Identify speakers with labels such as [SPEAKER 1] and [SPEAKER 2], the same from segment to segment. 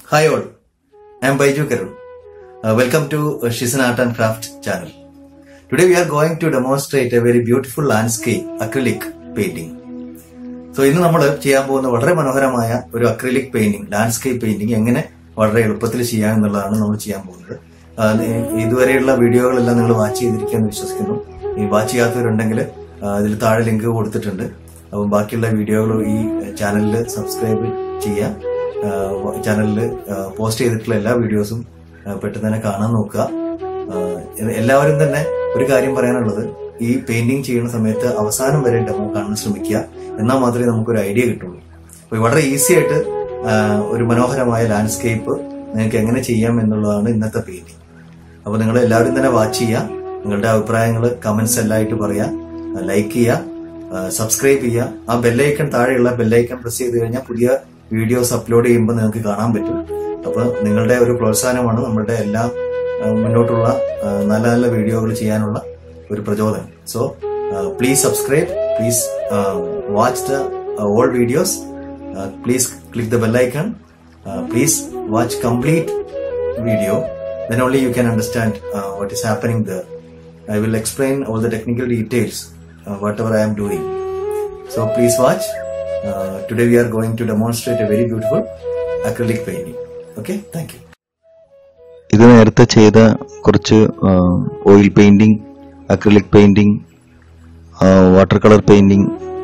[SPEAKER 1] Hi all, I am Baiju Karul. Uh, welcome to uh, Shizen Art and Craft channel. Today we are going to demonstrate a very beautiful landscape acrylic painting. So ഇന്ന് നമ്മൾ ചെയ്യാൻ പോകുന്ന വളരെ മനോഹരമായ ഒരു acrylic painting landscape painting എങ്ങനെ വളരെ എളുപ്പത്തിൽ ചെയ്യാം എന്നുള്ളതാണ് നമ്മൾ ചെയ്യാൻ പോകുന്നത് ആ, നി- ഇതുവരെയുള്ള വീഡിയോകളെല്ലാം നിങ്ങൾ വാച്ച് ചെയ്തിരിക്കുമെന്ന് വിശ്വസിക്കുന്നു ഈ വാച്ച് ചെയ്യാത്തവരുണ്ടെങ്കിൽ അതിൽ താഴെ ലിങ്ക് കൊടുത്തിട്ടുണ്ട് അപ്പം ബാക്കിയുള്ള വീഡിയോകൾ ഈ ചാനലിൽ സബ്സ്ക്രൈബ് ചെയ്യാം ചാനലിൽ പോസ്റ്റ് ചെയ്തിട്ടുള്ള എല്ലാ വീഡിയോസും ആ, പെട്ടെന്ന് തന്നെ കാണാൻ നോക്കുക ആ, എല്ലാവരും തന്നെ ഒരു കാര്യം പറയാനുള്ളത് ഈ പെയിന്റിങ് ചെയ്യുന്ന സമയത്ത് അവസാനം വരെ ഡെമോ കാണാൻ ശ്രമിക്കുക എന്നാൽ മാത്രമേ നമുക്കൊരു ഐഡിയ കിട്ടുള്ളൂ അപ്പൊ വളരെ ഈസി ആയിട്ട് ആ, ഒരു മനോഹരമായ ലാൻഡ്സ്കേപ്പ് നിങ്ങൾക്ക് എങ്ങനെ ചെയ്യാം എന്നുള്ളതാണ് ഇന്നത്തെ പെയിന്റിങ് അപ്പൊ നിങ്ങൾ എല്ലാവരും തന്നെ വാച്ച് ചെയ്യുക നിങ്ങളുടെ അഭിപ്രായങ്ങൾ കമന്റ്സ് എല്ലാമായിട്ട് പറയുക ലൈക്ക് ചെയ്യുക സബ്സ്ക്രൈബ് ചെയ്യുക ആ ബെല്ലൈക്കൺ താഴെയുള്ള ബെല്ലൈക്കൺ പ്രസ് ചെയ്ത് കഴിഞ്ഞാൽ പുതിയ വീഡിയോസ് അപ്ലോഡ് ചെയ്യുമ്പോൾ നിങ്ങൾക്ക് കാണാൻ പറ്റും അപ്പൊ നിങ്ങളുടെ ഒരു പ്രോത്സാഹനമാണ് നമ്മളുടെ എല്ലാ ആ, മുന്നോട്ടുള്ള ആ, നല്ല നല്ല വീഡിയോകൾ ചെയ്യാനുള്ള ഒരു പ്രചോദനം so please subscribe please watch the all videos please click the ബെല്ലൈക്കൺ please watch complete video then only you can understand uh, what is happening there i will explain all the technical details uh, whatever i am doing so please watch uh, today we are going to demonstrate a very beautiful acrylic painting okay thank you
[SPEAKER 2] ഇത് നേരത്തെ ചെയ്ത കുറച്ച് oil painting acrylic painting water colour painting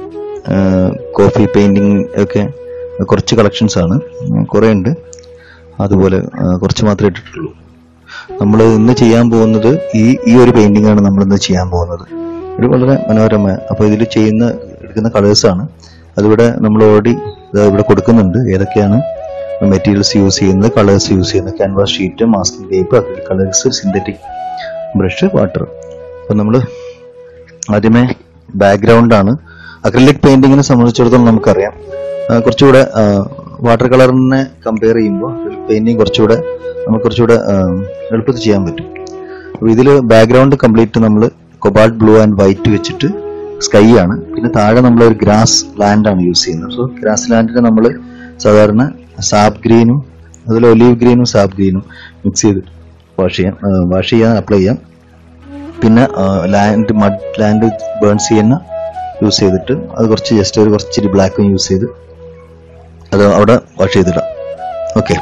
[SPEAKER 2] coffee painting ഒക്കെ കുറച്ച് collections ആണ് കുറേ ഉണ്ട് അതുപോലെ ആ, കുറച്ച് മാത്രമേ ഇട്ടിട്ടുള്ളൂ നമ്മൾ ഇന്ന് ചെയ്യാൻ പോകുന്നത് ഈ ഈ ഒരു പെയിന്റിംഗ് ആണ് നമ്മൾ ഇന്ന് ചെയ്യാൻ പോകുന്നത് ഒരു വളരെ മനോഹരമായ അപ്പോൾ ഇതിൽ ചെയ്യുന്ന എടുക്കുന്ന കളേഴ്സ് ആണ് അതിവിടെ നമ്മൾ ഓൾറെഡി ഇവിടെ കൊടുക്കുന്നുണ്ട് ഏതൊക്കെയാണ് മെറ്റീരിയൽസ് യൂസ് ചെയ്യുന്നത് കളേഴ്സ് യൂസ് ചെയ്യുന്നത് canvas sheet masking tape acrylic colours synthetic brush water അപ്പം നമ്മൾ ആദ്യമേ ബാക്ക്ഗ്രൗണ്ട് ആണ് അക്രിലിക് പെയിന്റിങ്ങിനെ സംബന്ധിച്ചിടത്തോളം നമുക്കറിയാം ആ, കുറച്ചുകൂടെ വാട്ടർ കളറിനെ കമ്പയർ ചെയ്യുമ്പോൾ പെയിന്റിങ് കുറച്ചുകൂടെ നമുക്ക് കുറച്ചുകൂടെ ആ, എളുപ്പത്തിൽ ചെയ്യാൻ പറ്റും അപ്പോൾ ഇതിൽ ബാക്ക്ഗ്രൗണ്ട് കംപ്ലീറ്റ് നമ്മൾ കൊബാൾട്ട് ബ്ലൂ ആൻഡ് വൈറ്റ് വെച്ചിട്ട് സ്കൈ ആണ് പിന്നെ താഴെ നമ്മൾ ഒരു ഗ്രാസ് ലാൻഡ് ആണ് യൂസ് ചെയ്യുന്നത് സോ ഗ്രാസ് ലാൻഡിനെ നമ്മൾ സാധാരണ സാബ് ഗ്രീനും അതുപോലെ ഒലീവ് ഗ്രീനും സാബ് ഗ്രീനും മിക്സ് ചെയ്ത് വാഷ് ചെയ്യാം വാഷ് ചെയ്യാൻ അപ്ലൈ ചെയ്യാം പിന്നെ ലാൻഡ് മഡ് ലാൻഡ് ബേൺസ് ചെയ്യുന്ന യൂസ് ചെയ്തിട്ട് അത് കുറച്ച് ജസ്റ്റ് ഒരു കുറച്ചിരി ബ്ലാക്കും യൂസ് ചെയ്ത് അത് അവിടെ വാഷ് ചെയ്തിടാം ഓക്കെ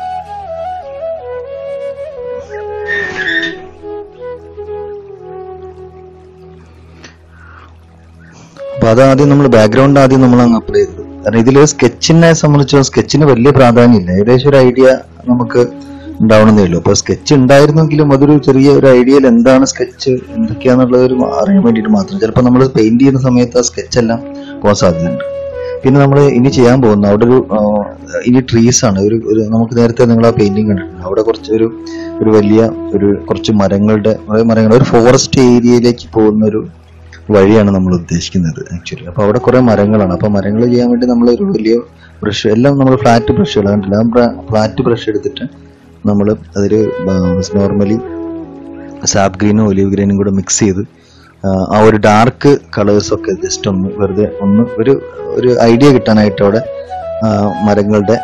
[SPEAKER 2] അപ്പൊ അത് ആദ്യം നമ്മൾ ബാക്ക്ഗ്രൗണ്ട് ആദ്യം നമ്മൾ അങ്ങ് അപ്ലൈ ചെയ്തത് കാരണം ഇതിൽ സ്കെച്ചിനെ സംബന്ധിച്ച് സ്കെച്ചിന് വലിയ പ്രാധാന്യമില്ല ഏകദേശം ഒരു ഐഡിയ നമുക്ക് ഉണ്ടാവണമെന്നേ ഉള്ളൂ അപ്പൊ സ്കെച്ച് ഉണ്ടായിരുന്നെങ്കിലും അതൊരു ചെറിയ ഒരു ഐഡിയയിൽ എന്താണ് സ്കെച്ച് എന്തൊക്കെയാന്നുള്ളത് ഒരു അറിയാൻ വേണ്ടിയിട്ട് മാത്രം ചിലപ്പോൾ നമ്മൾ പെയിന്റ് ചെയ്യുന്ന സമയത്ത് ആ സ്കെച്ച് എല്ലാം പോകാൻ സാധ്യതയുണ്ട് പിന്നെ നമ്മൾ ഇനി ചെയ്യാൻ പോകുന്ന അവിടെ ഒരു ആ, ഇനി ട്രീസ് ആണ് ഒരു ഒരു നമുക്ക് നേരത്തെ നിങ്ങൾ ആ പെയിന്റിങ് കണ്ടിട്ടുണ്ട് അവിടെ കുറച്ച് ഒരു ഒരു വലിയ ഒരു കുറച്ച് മരങ്ങളുടെ കുറേ മരങ്ങൾ ഒരു ഫോറസ്റ്റ് ഏരിയയിലേക്ക് പോകുന്ന ഒരു വഴിയാണ് നമ്മൾ ഉദ്ദേശിക്കുന്നത് ആക്ച്വലി അപ്പൊ അവിടെ കുറെ മരങ്ങളാണ് അപ്പൊ മരങ്ങൾ ചെയ്യാൻ വേണ്ടി നമ്മൾ ഒരു വലിയ ബ്രഷ് എല്ലാം നമ്മൾ ഫ്ലാറ്റ് ബ്രഷുകൾ കണ്ടില്ല ആ ഫ്ലാറ്റ് ബ്രഷ് എടുത്തിട്ട് നമ്മൾ അതിൽ നോർമലി സാപ്പ് ഗ്രീനും ഒലിവ് ഗ്രീനും കൂടെ മിക്സ് ചെയ്ത് ആ, ആ ഒരു ഡാർക്ക് കളേഴ്സ് ഒക്കെ ജസ്റ്റ് ഒന്ന് വെറുതെ ഒന്ന് ഒരു ഒരു ഐഡിയ കിട്ടാനായിട്ട് അവിടെ ആ, മരങ്ങളുടെ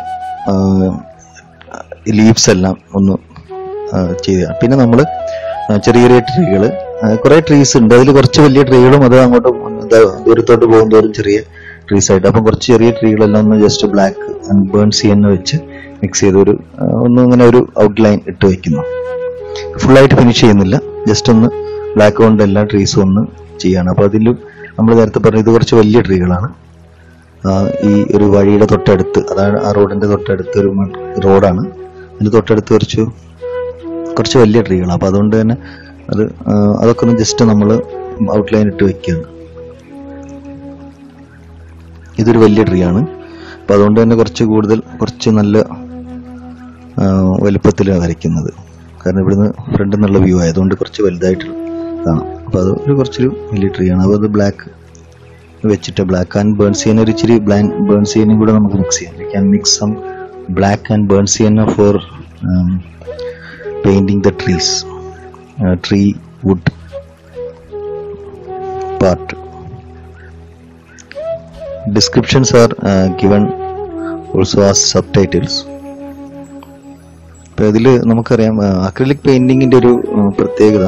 [SPEAKER 2] ലീവ്സ് എല്ലാം ഒന്ന് ചെയ്യുക പിന്നെ നമ്മൾ ചെറിയ ചെറിയ ട്രീകൾ കുറെ ട്രീസ് ഉണ്ട് അതിൽ കുറച്ച് വലിയ ട്രീകളും അത് അങ്ങോട്ട് ദ- ദൂരത്തോട്ട് പോകുന്നതോറും ചെറിയ ട്രീസ് ആയിട്ട് അപ്പം കുറച്ച് ചെറിയ ട്രീകളെല്ലാം ഒന്ന് ജസ്റ്റ് ബ്ലാക്ക് ആൻഡ് ബേൺസ് ചെയ്യുന്ന വെച്ച് മിക്സ് ചെയ്ത് ഒരു ആ, ഒന്ന് ഇങ്ങനെ ഒരു ഔട്ട്ലൈൻ ഇട്ട് വെക്കുന്നു ഫുള്ളായിട്ട് ഫിനിഷ് ചെയ്യുന്നില്ല ജസ്റ്റ് ഒന്ന് ബ്ലാക്ക് കൊണ്ട് എല്ലാ ട്രീസും ഒന്ന് ചെയ്യാണ് അപ്പൊ അതിൽ നമ്മൾ നേരത്തെ പറഞ്ഞ ഇത് കുറച്ച് വലിയ ട്രീകളാണ് ആ, ഈ ഒരു വഴിയുടെ തൊട്ടടുത്ത് അതാണ് ആ റോഡിന്റെ തൊട്ടടുത്ത് ഒരു മൺ- റോഡാണ് അതിന് തൊട്ടടുത്ത് കുറച്ച് കുറച്ച് വലിയ ട്രീകളാണ് അപ്പൊ അതുകൊണ്ട് തന്നെ അത് ആ, അതൊക്കെ ഒന്ന് ജസ്റ്റ് നമ്മൾ ഔട്ട്ലൈൻ ഇട്ട് വെക്കുകയാണ് ഇതൊരു വലിയ ട്രീ ആണ് അപ്പൊ അതുകൊണ്ട് തന്നെ കുറച്ച് കൂടുതൽ കുറച്ച് നല്ല വലുപ്പത്തിൽ വരയ്ക്കുന്നത് കാരണം ഇവിടുന്ന് ഫ്രണ്ടിൽ നിന്നുള്ള വ്യൂ ആയതുകൊണ്ട് കുറച്ച് വലുതായിട്ട് കാണാം അപ്പൊ അത് ഒരു കുറച്ചൊരു വലിയ ട്രീ ആണ് അപ്പോൾ അത് ബ്ലാക്ക് വെച്ചിട്ട് ബ്ലാക്ക് ആൻഡ് ബേൺ സിയന ഒരു ഇച്ചിരി ബ്ലാക്ക് ബേൺ സിയനും കൂടെ നമുക്ക് മിക്സ് ചെയ്യാം we can mix some black and burn sienna for painting the trees tree wood part descriptions are uh, given also as subtitles ഇപ്പൊ ഇതില് നമുക്കറിയാം അക്രിലിക് പെയിന്റിങ്ങിന്റെ ഒരു ആ, പ്രത്യേകത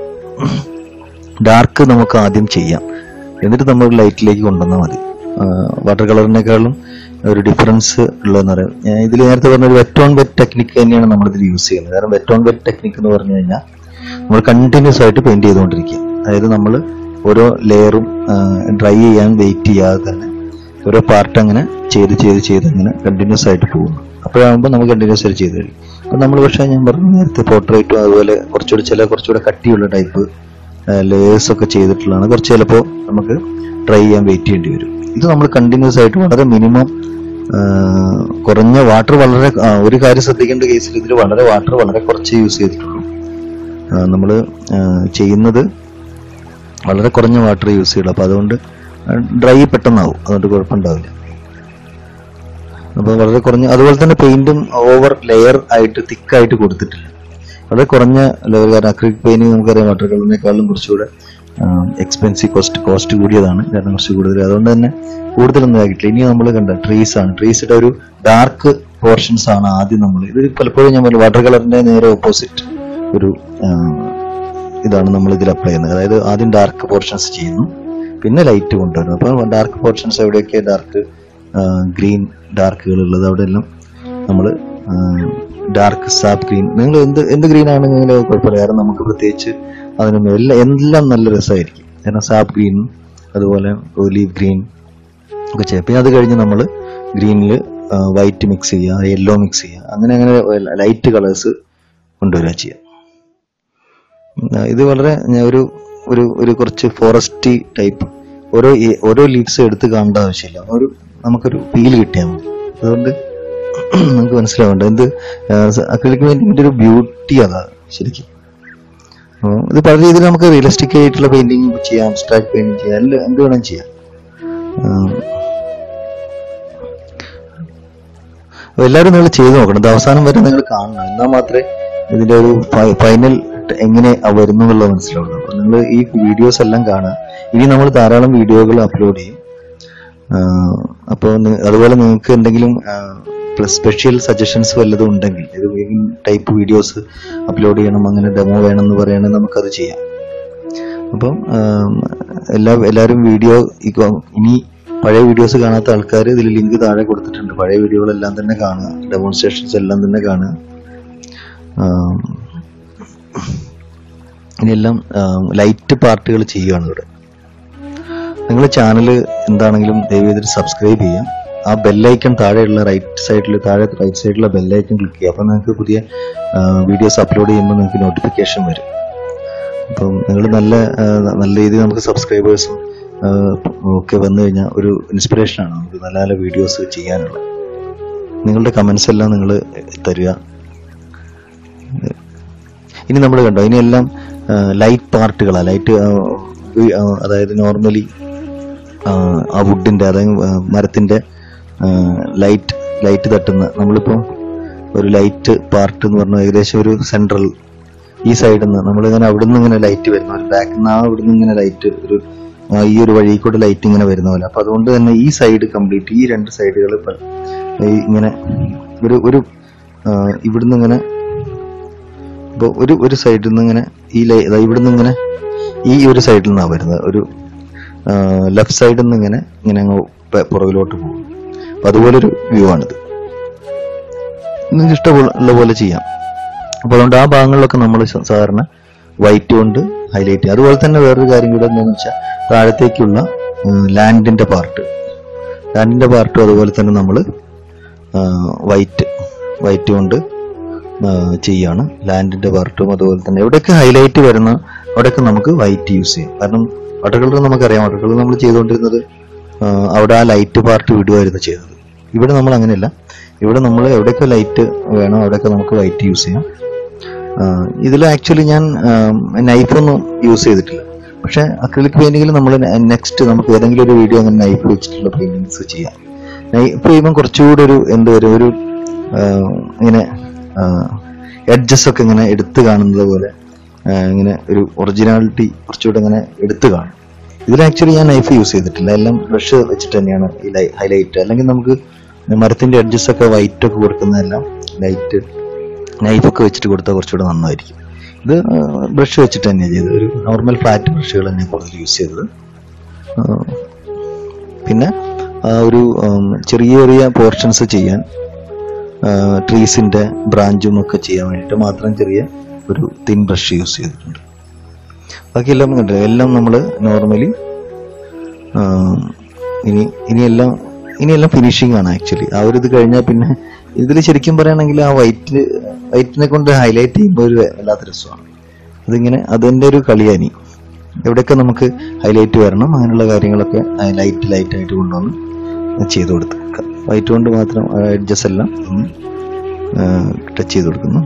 [SPEAKER 2] ഡാർക്ക് നമുക്ക് ആദ്യം ചെയ്യാം എന്നിട്ട് നമ്മൾ ലൈറ്റിലേക്ക് കൊണ്ടുവന്നാൽ മതി വാട്ടർ കളറിനേക്കാളും ഒരു ഡിഫറൻസ് ഉള്ളതെന്ന് പറയാം ഞാൻ ഇതിൽ നേരത്തെ പറഞ്ഞ ഒരു വെറ്റ് ഓൺ വെറ്റ് ടെക്നിക്ക് തന്നെയാണ് നമ്മൾ ഇതിൽ യൂസ് ചെയ്യുന്നത് കാരണം വെറ്റ് ഓൺ വെറ്റ് ടെക്നിക്ക് എന്ന് പറഞ്ഞു കഴിഞ്ഞാൽ നമ്മൾ കണ്ടിന്യൂസ് ആയിട്ട് പെയിന്റ് ചെയ്തുകൊണ്ടിരിക്കുക അതായത് നമ്മൾ ഓരോ ലെയറും ഡ്രൈ ചെയ്യാൻ വെയിറ്റ് ചെയ്യാതെ തന്നെ ഓരോ പാർട്ട് അങ്ങനെ ചെയ്ത് ചെയ്ത് ചെയ്ത് അങ്ങനെ കണ്ടിന്യൂസ് ആയിട്ട് പോകുന്നു അപ്പോഴാകുമ്പോൾ നമുക്ക് കണ്ടിന്യൂസ് ആയിട്ട് ചെയ്ത് കഴിയും അപ്പം നമ്മൾ പക്ഷേ ഞാൻ പറഞ്ഞു നേരത്തെ പോർട്രേറ്റും അതുപോലെ കുറച്ചുകൂടി ചില കുറച്ചുകൂടെ കട്ടിയുള്ള ടൈപ്പ് ലേയേഴ്സ് ഒക്കെ ചെയ്തിട്ടുള്ളതാണ് കുറച്ച് ചിലപ്പോൾ നമുക്ക് ട്രൈ ചെയ്യാൻ വെയിറ്റ് ചെയ്യേണ്ടി വരും ഇത് നമ്മൾ കണ്ടിന്യൂസ് ആയിട്ട് വളരെ മിനിമം കുറഞ്ഞ വാട്ടർ വളരെ ആ, ഒരു കാര്യം ശ്രദ്ധിക്കേണ്ട കേസിൽ ഇതിൽ വളരെ വാട്ടർ വളരെ കുറച്ച് യൂസ് ചെയ്തിട്ടുള്ളൂ നമ്മൾ ചെയ്യുന്നത് വളരെ കുറഞ്ഞ വാട്ടർ യൂസ് ചെയ്യുള്ളൂ അപ്പോൾ അതുകൊണ്ട് ഡ്രൈ പെട്ടെന്നാവും അതുകൊണ്ട് കുഴപ്പമുണ്ടാവില്ല അപ്പോൾ വളരെ കുറഞ്ഞ അതുപോലെ തന്നെ പെയിന്റും ഓവർ ലെയർ ആയിട്ട് തിക്കായിട്ട് കൊടുത്തിട്ടില്ല വളരെ കുറഞ്ഞ ലെവൽ കാരണം അക്രിലിക് പെയിന്റിങ് നമുക്കറിയാം വാട്ടർ കളറിനേക്കാളും കുറച്ചുകൂടെ എക്സ്പെൻസീവ് കോസ്റ്റ് കോസ്റ്റ് കൂടിയതാണ് കാരണം കുറച്ച് കൂടുതൽ അതുകൊണ്ട് തന്നെ കൂടുതലൊന്നും ആക്കിയിട്ടില്ല ഇനി നമ്മൾ കണ്ട ട്രീസ് ആണ് ട്രീസിന്റെ ഒരു ഡാർക്ക് പോർഷൻസ് ആണ് ആദ്യം നമ്മൾ ഇത് പലപ്പോഴും ഞാൻ വാട്ടർ കളറിന്റെ നേരെ ഓപ്പോസിറ്റ് ഒരു ആ, ഇതാണ് നമ്മൾ ഇതിൽ അപ്ലൈ ചെയ്യുന്നത് അതായത് ആദ്യം ഡാർക്ക് പോർഷൻസ് ചെയ്യുന്നു പിന്നെ ലൈറ്റ് കൊണ്ടുവരുന്നു അപ്പോൾ ഡാർക്ക് പോർഷൻസ് എവിടെയൊക്കെ ഡാർക്ക് ഗ്രീൻ ഡാർക്കുകൾ ഉള്ളത് അവിടെ എല്ലാം നമ്മൾ ഡാർക്ക് സാപ്പ് ഗ്രീൻ നിങ്ങൾ എന്ത് എന്ത് ഗ്രീൻ ആണെങ്കിലും കുഴപ്പമില്ല കാരണം നമുക്ക് പ്രത്യേകിച്ച് അതിനൊന്നും എല്ലാം എല്ലാം നല്ല രസമായിരിക്കും കാരണം സാപ്പ് ഗ്രീൻ അതുപോലെ ഒലീവ് ഗ്രീൻ ഒക്കെ ചെയ്യാം പിന്നെ അത് കഴിഞ്ഞ് നമ്മൾ ഗ്രീനിൽ വൈറ്റ് മിക്സ് ചെയ്യുക യെല്ലോ മിക്സ് ചെയ്യുക അങ്ങനെ അങ്ങനെ ലൈറ്റ് കളേഴ്സ് കൊണ്ടുവരിക ചെയ്യുക ഉം, ഇത് വളരെ ഞാൻ ഒരു ഒരു ഒരു കുറച്ച് ഫോറസ്റ്റി ടൈപ്പ് ഓരോ ഈ- ഓരോ ലീവ്സ് എടുത്ത് കാണേണ്ട ആവശ്യമില്ല ഒരു നമുക്കൊരു ഫീൽ കിട്ടിയാൽ മതി അതുകൊണ്ട് നമുക്ക് മനസ്സിലാവേണ്ട എന്ത് അക്രിലിക് പെയിന്റിങ്ങിന്റെ ഒരു ബ്യൂട്ടി അതാ ശരിക്കും അപ്പൊ ഇത് പല രീതിയിൽ നമുക്ക് റിയലിസ്റ്റിക് ആയിട്ടുള്ള പെയിന്റിങ് ചെയ്യാം അബ്സ്ട്രാക്ട് പെയിന്റിങ് ചെയ്യാം എല്ലാം എന്ത് വേണം ചെയ്യാം ഉം. അപ്പൊ എല്ലാവരും നിങ്ങൾ ചെയ്തു നോക്കണം ഇത് അവസാനം വരെ നിങ്ങൾ കാണണം എന്നാൽ മാത്രമേ ഇതിന്റെ ഒരു ഫൈനൽ എങ്ങനെ വരുന്നു എന്നുള്ളത് മനസ്സിലാവുള്ളൂ അപ്പൊ നിങ്ങൾ ഈ വീഡിയോസ് എല്ലാം കാണുക ഇനി നമ്മൾ ധാരാളം വീഡിയോകൾ അപ്ലോഡ് ചെയ്യും അപ്പോൾ അതുപോലെ നിങ്ങൾക്ക് എന്തെങ്കിലും സ്പെഷ്യൽ സജഷൻസ് വല്ലതും ഉണ്ടെങ്കിൽ ഇത് ടൈപ്പ് വീഡിയോസ് അപ്ലോഡ് ചെയ്യണം അങ്ങനെ ഡെമോ വേണം എന്ന് പറയുകയാണെങ്കിൽ നമുക്കത് ചെയ്യാം അപ്പം ആം, എല്ലാ എല്ലാവരും വീഡിയോ ഇനി പഴയ വീഡിയോസ് കാണാത്ത ആൾക്കാർ ഇതിൽ ലിങ്ക് താഴെ കൊടുത്തിട്ടുണ്ട് പഴയ വീഡിയോകളെല്ലാം തന്നെ കാണുക ഡെമോൺസ്ട്രേഷൻസ് എല്ലാം തന്നെ കാണുക ആം, ഇനിയെല്ലാം ലൈറ്റ് പാർട്ടുകൾ ചെയ്യുകയാണ് ഇവിടെ നിങ്ങൾ ചാനൽ എന്താണെങ്കിലും ദയവേദിട്ട് സബ്സ്ക്രൈബ് ചെയ്യാം ആ ബെല്ലൈക്കൺ താഴെയുള്ള റൈറ്റ് സൈഡിൽ താഴെ റൈറ്റ് സൈഡിലുള്ള ബെല്ലൈക്കൺ ക്ലിക്ക് ചെയ്യുക അപ്പോൾ നിങ്ങൾക്ക് പുതിയ വീഡിയോസ് അപ്ലോഡ് ചെയ്യുമ്പോൾ നിങ്ങൾക്ക് നോട്ടിഫിക്കേഷൻ വരും അപ്പം നിങ്ങൾ നല്ല ആ, നല്ല രീതിയിൽ നമുക്ക് സബ്സ്ക്രൈബേഴ്സും ഒക്കെ വന്നു കഴിഞ്ഞാൽ ഒരു ഇൻസ്പിറേഷനാണ് നമുക്ക് നല്ല നല്ല വീഡിയോസ് ചെയ്യാനുള്ളത് നിങ്ങളുടെ കമൻസ് എല്ലാം നിങ്ങൾ തരിക ഇനി നമ്മൾ കണ്ടോ ഇനിയെല്ലാം ലൈറ്റ് പാർട്ടുകളാണ് ലൈറ്റ് അതായത് നോർമലി ആ വുഡിന്റെ അതായത് ആ, മരത്തിന്റെ ലൈറ്റ് ലൈറ്റ് തട്ടുന്ന നമ്മളിപ്പോൾ ഒരു ലൈറ്റ് പാർട്ട് എന്ന് പറഞ്ഞാൽ ഏകദേശം ഒരു സെൻട്രൽ ഈ സൈഡിൽ നിന്ന് നമ്മളിങ്ങനെ അവിടെ നിന്ന് ഇങ്ങനെ ലൈറ്റ് വരുന്ന പോലെ ബാക്കിൽ നിന്ന് ആ അവിടെ നിന്ന് ഇങ്ങനെ ലൈറ്റ് ഒരു ആ, ഈ ഒരു വഴി കൂടെ ലൈറ്റ് ഇങ്ങനെ വരുന്ന പോലെ അപ്പൊ അതുകൊണ്ട് തന്നെ ഈ സൈഡ് കംപ്ലീറ്റ് ഈ രണ്ട് സൈഡുകൾ ഇങ്ങനെ ഒരു ഒരു ആ, ഇവിടുന്ന് ഇങ്ങനെ ഇപ്പോൾ ഒരു ഒരു സൈഡിൽ നിന്ന് ഇങ്ങനെ ഈ ലൈ ദാ ഇവിടുന്ന് ഇങ്ങനെ ഈ ഒരു സൈഡിൽ നിന്നാണ് വരുന്നത് ഒരു ലെഫ്റ്റ് സൈഡിൽ നിന്ന് ഇങ്ങനെ ഇങ്ങനെ അങ്ങ് പെ- പുറകിലോട്ട് പോകും അപ്പൊ അതുപോലൊരു വ്യൂ ആണിത് നിങ്ങൾക്ക് ഇഷ്ടമുള്ള പോലെ ചെയ്യാം അപ്പോൾ അതുകൊണ്ട് ആ ഭാഗങ്ങളിലൊക്കെ നമ്മൾ സാധാരണ വൈറ്റ് കൊണ്ട് ഹൈലൈറ്റ് ചെയ്യും അതുപോലെ തന്നെ വേറൊരു കാര്യം കൂടെ എന്താണെന്ന് വെച്ചാൽ താഴത്തേക്കുള്ള ലാൻഡിന്റെ പാർട്ട് ലാൻഡിന്റെ പാർട്ടും അതുപോലെ തന്നെ നമ്മൾ വൈറ്റ് വൈറ്റ് കൊണ്ട് ആ, ചെയ്യാണ് ലാൻഡിന്റെ പാർട്ടും അതുപോലെ തന്നെ എവിടെയൊക്കെ ഹൈലൈറ്റ് വരുന്ന അവിടെയൊക്കെ നമുക്ക് വൈറ്റ് യൂസ് ചെയ്യാം കാരണം വാട്ടർ കളർ നമുക്കറിയാം വാട്ടർ കളർ നമ്മൾ ചെയ്തുകൊണ്ടിരുന്നത് ആ, അവിടെ ആ ലൈറ്റ് പാർട്ട് വിടുമായിരുന്നു ചെയ്തത് ഇവിടെ നമ്മൾ അങ്ങനെയല്ല ഇവിടെ നമ്മൾ എവിടെയൊക്കെ ലൈറ്റ് വേണോ അവിടെയൊക്കെ നമുക്ക് വൈറ്റ് യൂസ് ചെയ്യാം ഇതിൽ ആക്ച്വലി ഞാൻ നൈഫൊന്നും യൂസ് ചെയ്തിട്ടില്ല പക്ഷെ അക്രിലിക് പെയിന്റിങ്ങിൽ നമ്മൾ നെക്സ്റ്റ് നമുക്ക് ഏതെങ്കിലും ഒരു വീഡിയോ അങ്ങനെ നൈഫ് വെച്ചിട്ടുള്ള പെയിന്റിങ്സ് ചെയ്യാം നൈഫ് ചെയ്യുമ്പോൾ കുറച്ചുകൂടെ ഒരു എന്ത് വരും ഒരു ആ, ഇങ്ങനെ എഡ്ജസ് ഒക്കെ ഇങ്ങനെ എടുത്തു കാണുന്നത് പോലെ ആ, ഇങ്ങനെ ഒരു ഒറിജിനാലിറ്റി കുറച്ചുകൂടെ ഇങ്ങനെ എടുത്തു കാണും ഇതിൽ ആക്ച്വലി ഞാൻ നൈഫ് യൂസ് ചെയ്തിട്ടില്ല എല്ലാം ബ്രഷ് വെച്ചിട്ട് തന്നെയാണ് ഈ ഹൈലൈറ്റ് അല്ലെങ്കിൽ നമുക്ക് മരത്തിന്റെ എഡ്ജസ് ഒക്കെ വൈറ്റ് ഒക്കെ കൊടുക്കുന്നതെല്ലാം ലൈറ്റ് നൈഫൊക്കെ വെച്ചിട്ട് കൊടുത്താൽ കുറച്ചുകൂടെ നന്നായിരിക്കും ഇത് ബ്രഷ് വെച്ചിട്ട് തന്നെയാണ് ചെയ്തത് ഒരു നോർമൽ ഫ്ലാറ്റ് ബ്രഷുകൾ തന്നെ കൂടുതൽ യൂസ് ചെയ്തത് ആ, പിന്നെ ആ ഒരു ഉം, ചെറിയ ചെറിയ പോർഷൻസ് ചെയ്യാൻ ട്രീസിന്റെ ബ്രാഞ്ചും ഒക്കെ ചെയ്യാൻ വേണ്ടിയിട്ട് മാത്രം ചെറിയ ഒരു തിൻ ബ്രഷ് യൂസ് ചെയ്തിട്ടുണ്ട് ബാക്കിയെല്ലാം കണ്ടില്ലേ എല്ലാം നമ്മൾ നോർമലി ഇനി ഇനിയെല്ലാം ഇനിയെല്ലാം ഫിനിഷിംഗ് ആണ് ആക്ച്വലി ആ ഒരു ഇത് കഴിഞ്ഞാൽ പിന്നെ ഇതിൽ ശരിക്കും പറയുകയാണെങ്കിൽ ആ വൈറ്റ് വൈറ്റിനെ കൊണ്ട് ഹൈലൈറ്റ് ചെയ്യുമ്പോൾ ഒരു വല്ലാത്ത രസമാണ് അതിങ്ങനെ അതിൻ്റെ ഒരു കളിയാനി എവിടെയൊക്കെ നമുക്ക് ഹൈലൈറ്റ് വരണം അങ്ങനെയുള്ള കാര്യങ്ങളൊക്കെ ലൈറ്റ് ലൈറ്റ് ആയിട്ട് കൊണ്ടുവന്ന് ചെയ്ത് കൊടുത്ത് വൈറ്റ് കൊണ്ട് മാത്രം എഡ്ജസ് എല്ലാം ഒന്ന് ടച്ച് ചെയ്ത് കൊടുക്കുന്നു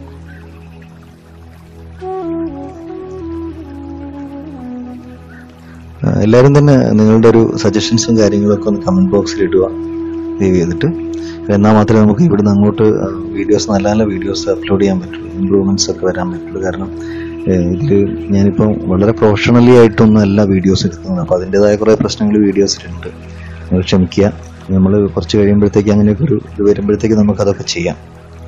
[SPEAKER 2] ആ, എല്ലാവരും തന്നെ നിങ്ങളുടെ ഒരു സജഷൻസും കാര്യങ്ങളൊക്കെ ഒന്ന് കമന്റ് ബോക്സിൽ ഇടുക ദയവ് ചെയ്തിട്ട് എന്നാൽ മാത്രമേ നമുക്ക് ഇവിടുന്ന് അങ്ങോട്ട് വീഡിയോസ് നല്ല നല്ല വീഡിയോസ് അപ്ലോഡ് ചെയ്യാൻ പറ്റുള്ളൂ ഇമ്പ്രൂവ്മെന്റ്സ് ഒക്കെ വരാൻ പറ്റുള്ളൂ കാരണം ഇതിൽ ഞാനിപ്പം വളരെ പ്രൊഫഷണലി ആയിട്ടൊന്നും അല്ല വീഡിയോസ് എടുക്കുന്നത് അപ്പോൾ അതിൻ്റെതായ കുറേ പ്രശ്നങ്ങൾ വീഡിയോസിലുണ്ട് നിങ്ങൾ ക്ഷമിക്കുക നമ്മൾ കുറച്ച് കഴിയുമ്പോഴത്തേക്ക് അങ്ങനെയൊക്കെ ഒരു ഇത് വരുമ്പോഴത്തേക്ക് നമുക്ക് അതൊക്കെ ചെയ്യാം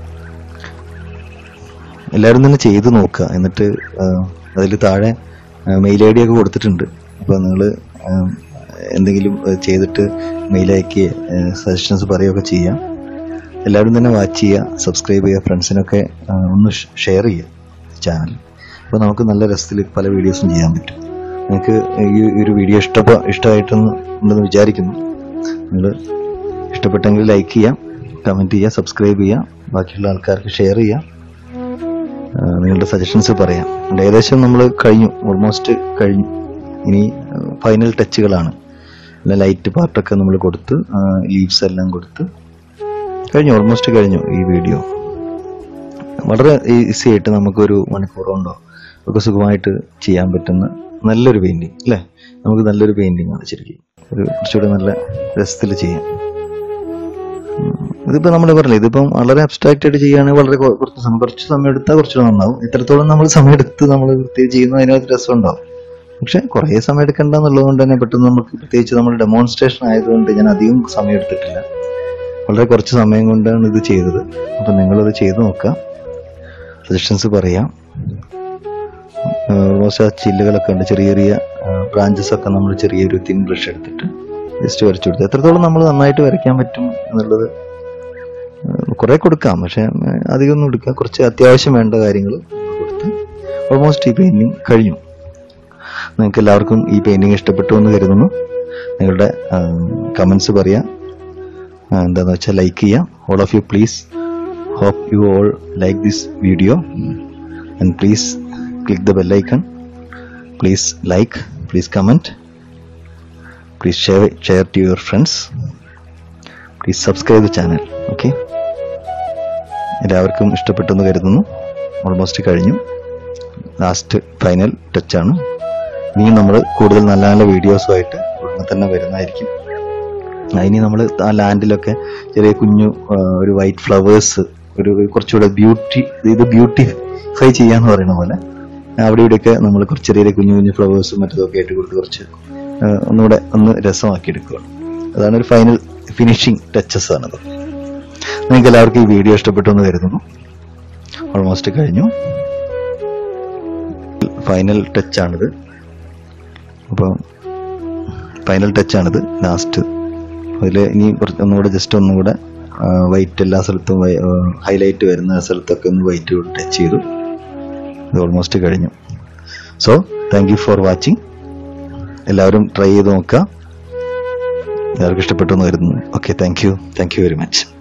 [SPEAKER 2] എല്ലാവരും തന്നെ ചെയ്ത് നോക്കുക എന്നിട്ട് അതിൽ താഴെ മെയിൽ ഐ ഡി ഒക്കെ കൊടുത്തിട്ടുണ്ട് അപ്പോൾ നിങ്ങൾ എന്തെങ്കിലും ഏഹ്, ചെയ്തിട്ട് മെയിൽ അയക്കുക സജഷൻസ് പറയുകയൊക്കെ ചെയ്യാം എല്ലാവരും തന്നെ വാച്ച് ചെയ്യുക സബ്സ്ക്രൈബ് ചെയ്യുക ഫ്രണ്ട്സിനൊക്കെ ഏഹ്, ഒന്ന് ഷെയർ ചെയ്യുക ചാനൽ അപ്പോൾ നമുക്ക് നല്ല രസത്തിൽ പല വീഡിയോസും ചെയ്യാൻ പറ്റും നിങ്ങൾക്ക് ഈ ഒരു വീഡിയോ ഇഷ്ടപ്പെ ഇഷ്ടമായിട്ടെന്ന് ഉണ്ടെന്ന് വിചാരിക്കുന്നു നിങ്ങൾ ഇഷ്ടപ്പെട്ടെങ്കിൽ ലൈക്ക് ചെയ്യാം കമൻറ്റ് ചെയ്യുക സബ്സ്ക്രൈബ് ചെയ്യുക ബാക്കിയുള്ള ആൾക്കാർക്ക് ഷെയർ ചെയ്യാം ആ, നിങ്ങളുടെ സജഷൻസ് പറയാം ഉണ്ട്. ഏകദേശം നമ്മൾ കഴിഞ്ഞു ഓൾമോസ്റ്റ് കഴിഞ്ഞു ഇനി ഫൈനൽ ടച്ചുകളാണ് ലൈറ്റ് പാർട്ടൊക്കെ നമ്മൾ കൊടുത്ത് ലീവ്സ് എല്ലാം കൊടുത്ത് കഴിഞ്ഞു ഓൾമോസ്റ്റ് കഴിഞ്ഞു ഈ വീഡിയോ വളരെ ഈസി ആയിട്ട് നമുക്കൊരു മണിക്കൂർ കൊണ്ടോ ഒക്കെ സുഖമായിട്ട് ചെയ്യാൻ പറ്റുന്ന നല്ലൊരു പെയിന്റിങ് അല്ലേ നമുക്ക് നല്ലൊരു പെയിന്റിങ് ആണ് ശരിക്കും ഒരു കുറച്ചുകൂടെ നല്ല രസത്തിൽ ചെയ്യാം ഇതിപ്പോ നമ്മൾ പറഞ്ഞില്ലേ ഇതിപ്പം വളരെ അബ്സ്ട്രാക്റ്റ് ആയിട്ട് ചെയ്യുകയാണെങ്കിൽ വളരെ കൊ- കുറച്ച് സമയം കുറച്ച് സമയം എടുത്താൽ കുറച്ചുകൂടെ നന്നാവും എത്രത്തോളം നമ്മൾ സമയം എടുത്ത് നമ്മൾ പ്രത്യേകിച്ച് ചെയ്യുന്ന അതിനകത്ത് രസം ഉണ്ടാവും പക്ഷെ കുറേ സമയം എടുക്കണ്ട എന്നുള്ളത് കൊണ്ട് തന്നെ പെട്ടെന്ന് നമുക്ക് പ്രത്യേകിച്ച് നമ്മൾ ഡെമോൺസ്ട്രേഷൻ ആയതുകൊണ്ട് ഞാൻ അധികം സമയം എടുത്തിട്ടില്ല വളരെ കുറച്ച് സമയം കൊണ്ടാണ് ഇത് ചെയ്തത് അപ്പൊ നിങ്ങളത് ചെയ്ത് നോക്കാം സജഷൻസ് പറയാം ഓൾമോസ്റ്റ് ആ ചില്ലുകളൊക്കെ ഉണ്ട് ചെറിയ ചെറിയ ബ്രാഞ്ചസ് ഒക്കെ നമ്മൾ ചെറിയൊരു തിൻ ബ്രഷ് എടുത്തിട്ട് ജസ്റ്റ് വരച്ചു കൊടുത്തു എത്രത്തോളം നമ്മൾ നന്നായിട്ട് വരയ്ക്കാൻ പറ്റും എന്നുള്ളത് കുറെ കൊടുക്കാം പക്ഷെ ഏഹ്, അധികം ഒന്നും എടുക്കാം കുറച്ച് അത്യാവശ്യം വേണ്ട കാര്യങ്ങൾ കൊടുത്ത് ഓൾമോസ്റ്റ് ഈ പെയിന്റിങ് കഴിഞ്ഞു നിങ്ങൾക്ക് എല്ലാവർക്കും ഈ പെയിന്റിങ് ഇഷ്ടപ്പെട്ടു എന്ന് കരുതുന്നു നിങ്ങളുടെ കമന്റ്സ് പറയാം ആ, എന്താന്ന് വെച്ചാൽ ലൈക്ക് ചെയ്യാം all of you please hope you all like this video and please click the bell icon please like please comment please share share to your friends please subscribe the channel okay എല്ലാവർക്കും ഇഷ്ടപ്പെട്ടെന്ന് കരുതുന്നു almost കഴിഞ്ഞു last final ടച്ചാണ് ഇനിയും നമ്മൾ കൂടുതൽ നല്ല നല്ല വീഡിയോസുമായിട്ട് ഉടനെ തന്നെ വരുന്നതായിരിക്കും ആ, ഇനി നമ്മൾ ആ ലാൻഡിലൊക്കെ ചെറിയ കുഞ്ഞു ആ, ഒരു വൈറ്റ് ഫ്ലവേഴ്സ് ഒരു ഒരു കുറച്ചുകൂടെ ബ്യൂട്ടി ഇത് ബ്യൂട്ടിഫൈ ചെയ്യാന്ന് പറയുന്ന പോലെ അവിടെ ഇവിടെയൊക്കെ നമ്മൾ കുറച്ച് ചെറിയ കുഞ്ഞു കുഞ്ഞു ഫ്ലവേഴ്സും മറ്റതൊക്കെ ആയിട്ട് കൊടുത്ത് കുറച്ച് ആ, ഒന്നുകൂടെ ഒന്ന് രസമാക്കി എടുക്കുകയാണ് അതാണ് ഒരു ഫൈനൽ ഫിനിഷിംഗ് ടച്ചസ് ആണത് നിങ്ങൾക്ക് എല്ലാവർക്കും ഈ വീഡിയോ ഇഷ്ടപ്പെട്ടു എന്ന് കരുതുന്നു ഓൾമോസ്റ്റ് കഴിഞ്ഞു ഫൈനൽ ടച്ചാണിത് അപ്പോൾ ഫൈനൽ ടച്ചാണിത് ലാസ്റ്റ് അതിൽ ഇനി കുറച്ച് ഒന്നുകൂടെ ജസ്റ്റ് ഒന്നുകൂടെ വൈറ്റ് എല്ലാ സ്ഥലത്തും ഹൈലൈറ്റ് വരുന്ന സ്ഥലത്തൊക്കെ ഒന്ന് വൈറ്റ് ടച്ച് ചെയ്തു ഇത് ഓൾമോസ്റ്റ് കഴിഞ്ഞു so thank you for watching എല്ലാവരും ട്രൈ ചെയ്ത് നോക്കുക എല്ലാവർക്കും ഇഷ്ടപ്പെട്ടു എന്ന് കരുതുന്നു okay thank you thank you very much